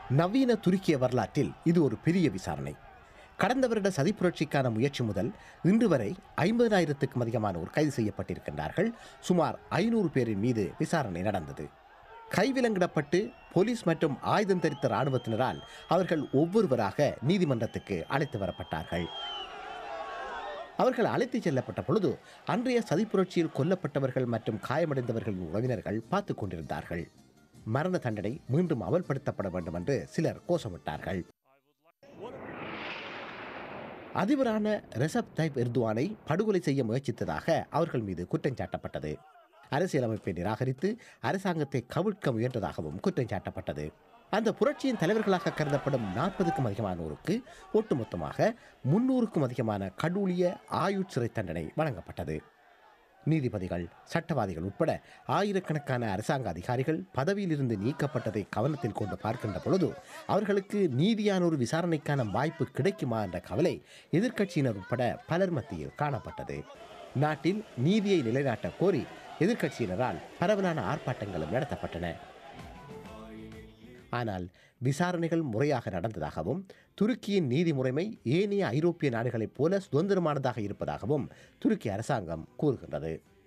நவீன துருக்கிய வரலாற்றில் இது ஒரு பெரிய விசாரணை கடந்த வருட சதி புரட்சிக்கான முயற்சி முதல் இன்று வரை ஐம்பதாயிரத்துக்கும் அதிகமானோர் கைது செய்யப்பட்டிருக்கின்றார்கள் சுமார் ஐநூறு பேரின் மீது விசாரணை நடந்தது கைவிலங்கிடப்பட்டு போலீஸ் மற்றும் ஆயுதம் தரித்த இராணுவத்தினரால் அவர்கள் ஒவ்வொருவராக நீதிமன்றத்துக்கு அழைத்து வரப்பட்டார்கள் அவர்கள் அழைத்துச் செல்லப்பட்ட பொழுது அன்றைய சதிப்புரட்சியில் கொல்லப்பட்டவர்கள் மற்றும் காயமடைந்தவர்களின் உறவினர்கள் பார்த்து கொண்டிருந்தார்கள் மரண தண்டனை மீண்டும் அமல்படுத்தப்பட வேண்டும் என்று சிலர் கோஷமிட்டார்கள் அதிபரான ரெசப் தைப் எர்துவானை படுகொலை செய்ய முயற்சித்ததாக அவர்கள் மீது குற்றம் சாட்டப்பட்டது அரசியலமைப்பை நிராகரித்து அரசாங்கத்தை கவிழ்க்க முயன்றதாகவும் குற்றம் சாட்டப்பட்டது அந்த புரட்சியின் தலைவர்களாக கருதப்படும் நாற்பதுக்கும் அதிகமானோருக்கு ஒட்டுமொத்தமாக முன்னூறுக்கும் அதிகமான கடூழிய ஆயுட் சிறை தண்டனை வழங்கப்பட்டது நீதிபதிகள் சட்டவாதிகள் உட்பட ஆயிரக்கணக்கான அரசாங்க அதிகாரிகள் பதவியிலிருந்து நீக்கப்பட்டதை கவனத்தில் கொண்டு பார்க்கின்ற பொழுது அவர்களுக்கு நீதியான ஒரு விசாரணைக்கான வாய்ப்பு கிடைக்குமா என்ற கவலை எதிர்க்கட்சியினர் உட்பட பலர் மத்தியில் காணப்பட்டது நாட்டில் நீதியை நிலைநாட்ட கோரி எதிர்க்கட்சியினரால் பரவலான ஆர்ப்பாட்டங்களும் நடத்தப்பட்டன ஆனால் விசாரணைகள் முறையாக நடந்ததாகவும் துருக்கியின் நீதி முறைமை ஏனைய ஐரோப்பிய நாடுகளைப் போல சுதந்திரமானதாக இருப்பதாகவும் துருக்கி அரசாங்கம் கூறுகின்றது